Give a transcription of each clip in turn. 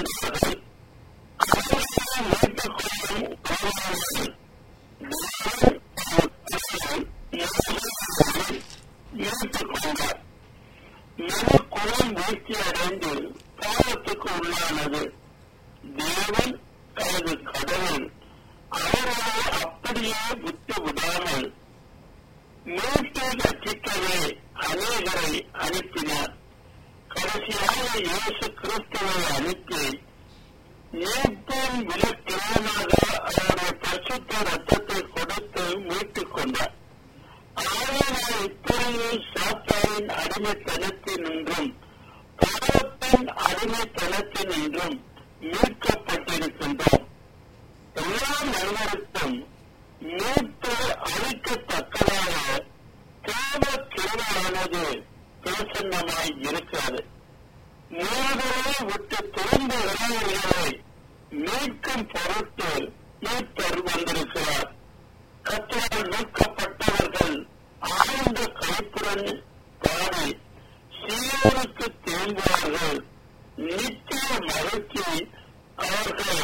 ஏற்றுக்கொண்டார் மனக்குளம் வீழ்ச்சி அடைந்து பாவத்துக்கு உள்ளானது தேவன் தனது கடவுள் அவர்களை அப்படியே விட்டு விடாமல் மீட்டு ரட்சிக்கவே அநேகரை அனுப்பினார் கடைசியாக இயேசு கிறிஸ்துவை அனுப்பி மீட்பின் விலக்கிரமாக அவருடைய பரிசுத்த ரத்தத்தை கொடுத்து மீட்டுக் கொண்டார் ஆளுநர் இப்பொழுது சாத்தாரின் அடிமைத்தனத்தினின்றும் பாவத்தின் அடிமைத்தனத்தினின்றும் மீட்கப்பட்டிருக்கின்றோம் எல்லா மனிதருக்கும் மீட்பு அளிக்கத்தக்கதாக தேவ கிருமையானது பிரசன்னமாய் இருக்கிறது மூவரை விட்டு திரும்ப இளைஞர்களை மீட்கும் பொருட்டு மீட்பர் வந்திருக்கிறார் கத்தரால் மீட்கப்பட்டவர்கள் ஆழ்ந்த கைப்புடன் பாடி சீரனுக்கு திரும்புவார்கள் நித்திய மகிழ்ச்சி அவர்கள்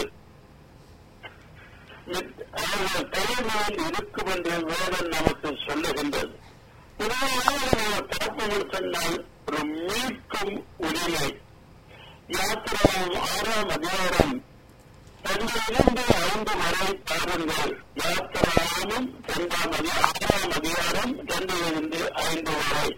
அவர்கள் தலைமையில் இருக்கும் என்று வேதம் நமக்கு சொல்லுகின்றது உண்மையாக நம்ம பார்ப்போம் சொன்னால் ஒரு மீட்கும் உரிமை யாத்திராவும் ஆறாம் அதிகாரம் இரண்டு ஐந்து வரை பாருங்கள் யாத்திராவும் இரண்டாம் ஆறாம் அதிகாரம் இரண்டிலிருந்து ஐந்து வரை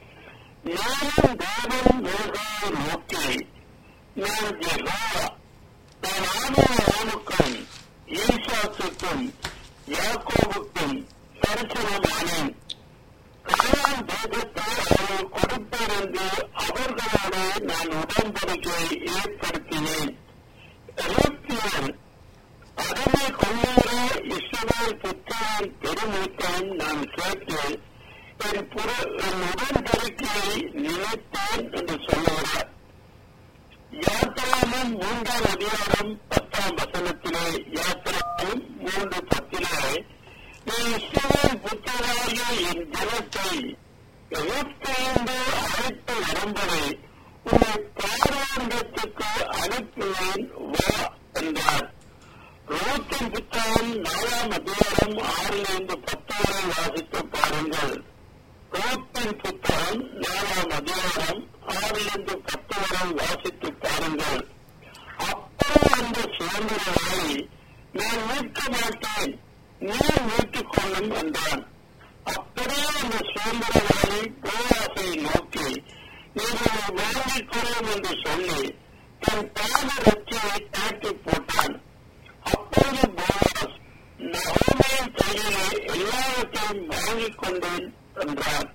நானும் தேவன் மேகாவை நோக்கி நான் ஜெகா நான் ஆதாரமுக்கும் ஈசாத்துக்கும் யாக்கோவுக்கும் தரிசனமானேன் காலம் தேசத்தை அவர்கள் கொடுப்பார் என்று அவர்களோடு நான் உடன்படிக்கை ஏற்படுத்தினேன் எகிப்தியன் அடிமை கொள்ளாத இஸ்ரவேல் புத்திரன் பெருமூத்தன் நான் கேட்டேன் என் புற என் உடன்படிக்கையை நினைத்தேன் என்று சொல்லுகிறார் யாத்திராமும் மூன்றாம் அதிகாரம் பத்தாம் வசனத்திலே யாத்திராமும் மூன்று பத்திலே நீ இஸ்ரவேல் புத்திராகிய என் ஜனத்தை எகிப்திலிருந்து அழைத்து வரும்படி உன்னை பாராண்டத்துக்கு அனுப்புவேன் வா என்றார் ரோத்தின் புத்தகம் நாலாம் அதிகாரம் ஆறிலிருந்து பத்து வரை வாசித்து பாருங்கள் ரோத்தின் புத்தகம் நாலாம் அதிகாரம் ஆறிலிருந்து பத்து வரை வாசித்து பாருங்கள் அப்போ அந்த சுதந்திரங்களை நான் மீட்க மாட்டேன் நீ மீட்டுக் கொள்ளும் என்றான் அப்படியே அந்த சுதந்திரவாதி போராசை நோக்கி நீங்கள் வாங்கிக் கொள்ளும் என்று சொல்லி தன் பாத ரட்சியை தாக்கி போட்டான் அப்போது போராஸ் நகோமையின் கையிலே எல்லாவற்றையும் வாங்கிக் கொண்டேன் என்றார்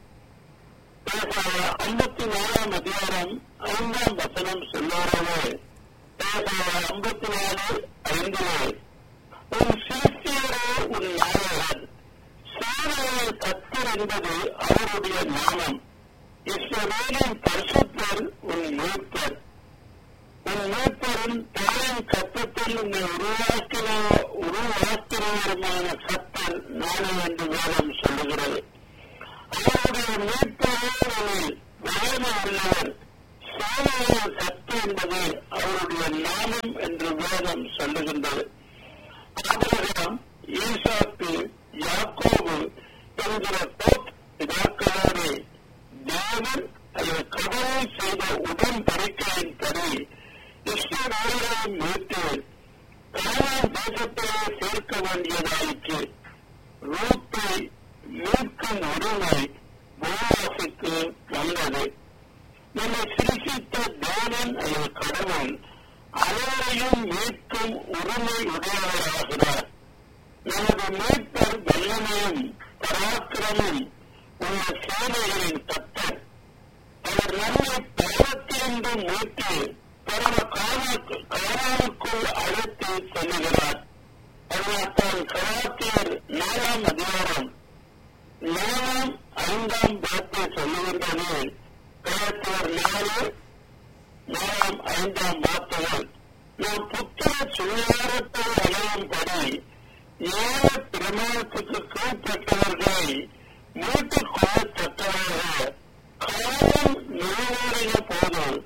ஐம்பத்தி நாலாம் அதிகாரம் ஐந்தாம் வசனம் சொல்லுறவே ஐம்பத்தி நாலு ஐந்திலே உன் சிறுத்தியரோ உன் நாயகன் சேவையை கத்தர் என்பது அவருடைய நாமம் இஸ்ரவேலின் பரிசுத்தர் உன் மூத்தர் உன் மூத்தரும் தாயின் கத்தத்தில் உன்னை உருவாக்கின உருவாக்கினவருமான கத்தர் நானே என்று வேதம் சொல்லுகிறது அவருடைய மீட்பரில் வயது உள்ளவர் சேவையில் கத்து என்பது அவருடைய நாமம் என்று வேதம் சொல்லுகின்றது ஆபிரகாம் ஈசாக்கு யாக்கோபு என்கிற போப் பிதாக்களோடு தேவன் அல்லது கடவுள் செய்த உடன்படிக்கையின்படி இஸ்ரவேலை மீட்டு கானான் தேசத்திலே சேர்க்க வேண்டியதாயிற்று ரூத்தை மீட்கும் உரிமை போவாசுக்கு வந்தது நம்மை சிருஷித்த தேவன் அல்லது கடவுள் அனைவரையும் மீட்கும் உரிமை உடையவராகிறார் நமது மீட்பர் வல்லமையும் பராக்கிரமும் உள்ள சேவைகளின் தத்தர் அவர் நம்மை பாவத்திலிருந்து மீட்டு பரம காலாவுக்குள் அழைத்து செல்லுகிறார் அதனால்தான் கலாத்தியர் நாலாம் அதிகாரம் நாலாம் ஐந்தாம் வார்த்தை சொல்லுகின்றது கலாத்தியர் நாலு நாலாம் ஐந்தாம் வார்த்தைகள் நாம் புத்திர சுகாரத்தை அடையும்படி ஏழு பிரமாணத்துக்கு கீழ்பட்டவர்களை மீட்டுக் கொள்ளத்தக்கதாக காலம் நிறைவேறிய போது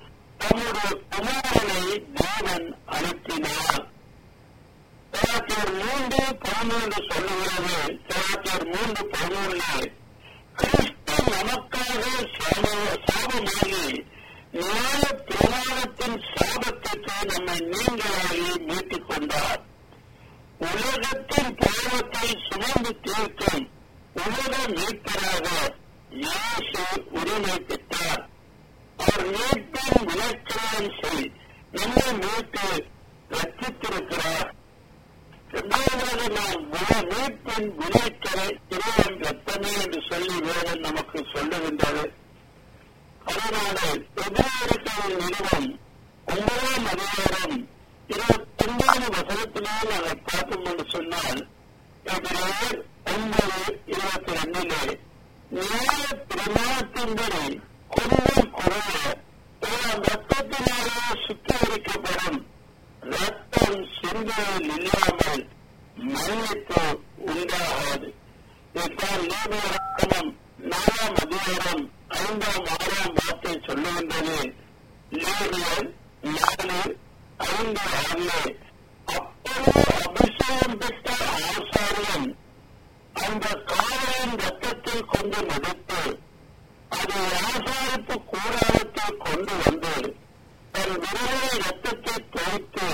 தம்முடைய குமாரனை தேவன் அனுப்பினார் கலாச்சார் மூன்று பதிமூன்று சொல்லுகிறது கலாச்சார் மூன்று பதிமூன்று கிறிஸ்து நமக்காக சாப- சாபமாகி நியாய பிரமாணத்தின் சாபத்திற்கு நம்மை நீங்களாகி மீட்டுக் கொண்டார் உலகத்தின் பாவத்தை சுமந்து தீர்க்கும் உலக மீட்பராக இயேசு உரிமை பெற்றார் அவர் மீட்பின் விளக்கம் செய் நம்மை மீட்டு ரச்சித்திருக்கிறார் இரண்டாவதாக நாம் வி- மீட்பின் விளைச்சலை இறைவன் ரத்தமே என்று சொல்லி வேதம் நமக்கு சொல்லுகின்றது அதனால எதிர்களின் நிறுவனம் ஒன்பதாம் அதிகாரம் இருபத்தி ஒன்பது வசனத்திலே நாங்கள் பார்ப்போம் என்று சொன்னால் எதிரே ஒன்பது இருபத்தி ரெண்டிலே நியாய பிரமாணத்தின்படி கொஞ்சம் குறைய எல்லாம் ரத்தத்தினாலே சுத்திகரிக்கப்படும் ரத்தம் சிந்தையில் இல்லாமல் மன்னிப்பு உண்டாகாது இதைத்தான் நீதிமன்றம் நாலாம் அதிகாரம் ஐந்தாம் ஆறாம் வார்த்தை சொல்லுகின்றது லேவியர் நாலு ஐந்து ஆறு அப்பொழுது அபிஷேகம் பெற்ற ஆசாரியன் அந்த காவலின் ரத்தத்தில் கொண்டு முடித்து அதை ஆசாரிப்பு கூடாரத்தில் கொண்டு வந்து தன் விரலை ரத்தத்தை துவைத்து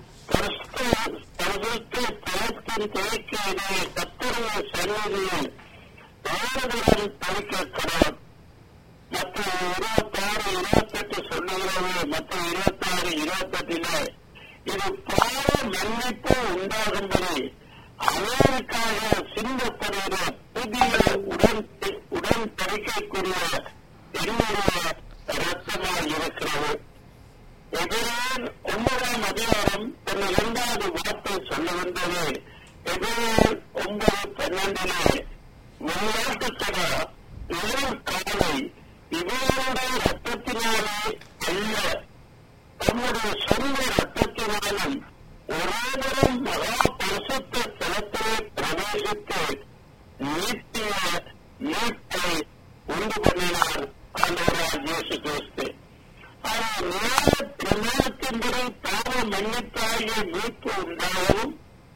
பரிசுத்த தளத்தின் துவைக்கையிலே கத்தருடைய சன்னதியில் தேவனுடன் பறிக்கிறார் மற்ற இருபத்தாறு இருபத்தெட்டு சொல்லுகிறது மற்ற இருபத்தாறு இருபத்தெட்டிலே இது பாவ மன்னிப்பு உண்டாகும்படி அவருக்காக சிந்தப்படுகிற புதிய உடன் உடன்படிக்கைக்குரிய என்னுடைய ரத்தமாக இருக்கிறது எதிரேன் ஒன்பதாம் அதிகாரம் தன் இரண்டாவது வார்த்தை சொல்லுகின்றது எதிரேன் ஒன்பது பன்னெண்டிலே விளையாட்டுக்கடா இளம் காலை இவருடைய ரத்தத்தினாலே அல்ல தம்முடைய சொந்த ரத்தத்தினாலும் ஒரேவரும் மகா பரிசுத்த தலத்திலே பிரவேசித்து நீட்டிய நீட்டை உண்டு பண்ணினார் ஆண்டவரால் இயேசு கிறிஸ்து ஆனால் நியாய பிரமாணத்தின்படி பாவ மன்னிப்பாகிய மீட்பு உண்டாகவும்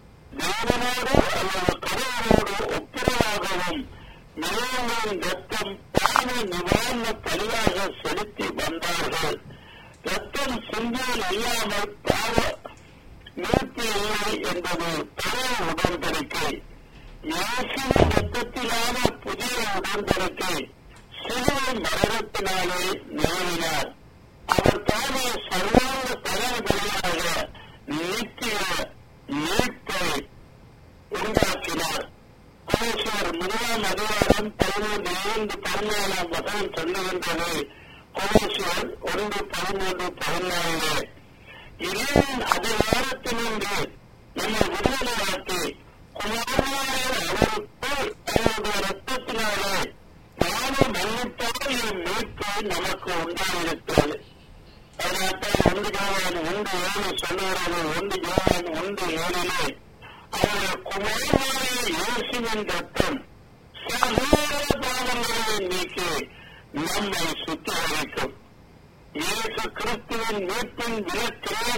தேவனோடு அல்லது கடவுளோடு ஒப்புரவாகவும் நிலங்களின் ரத்தம் பாவ நிவாரண பலியாக செலுத்தி வந்தார்கள் ரத்தம் சிந்தையில் இல்லாமல் பாவ மீட்பு இல்லை என்பது பழைய உடன்படிக்கை இயேசுவின் ரத்தத்திலான புதிய உடன்படிக்கை சிலுவை மரணத்தினாலே நிறுவினார் அவர் தானே சர்வாங்க தலைவர்களாக நித்திய மீட்பை உண்டாக்கினார் கோஷர் முதலாம் அதிகாரம் பதிமூன்று இரண்டு பதினாலாம் வசனம் சொல்லுகின்றது கோஷர் ஒன்று பதிமூன்று பதினாலு இறைவன் அதிகாரத்தினின்று நம்மை விடுதலையாக்கி குமாரனாய அவருக்கு அவருடைய ரத்தத்தினாலே நானும் மன்னித்தால் என் மீட்பு நமக்கு உண்டாயிருக்கிறது அதனால்தான் ஒன்று ஜோவான் ஒன்று ஏழு சொல்லுகிறது ஒன்று ஜோவான் ஒன்று ஏழிலே அவருடைய குமாரனாய இயேசுவின் ரத்தம் சகோதர பாவங்களை நீக்கி நம்மை சுத்திகரிக்கும் இயேசு கிறிஸ்துவின் மீட்பின் விலக்கிலே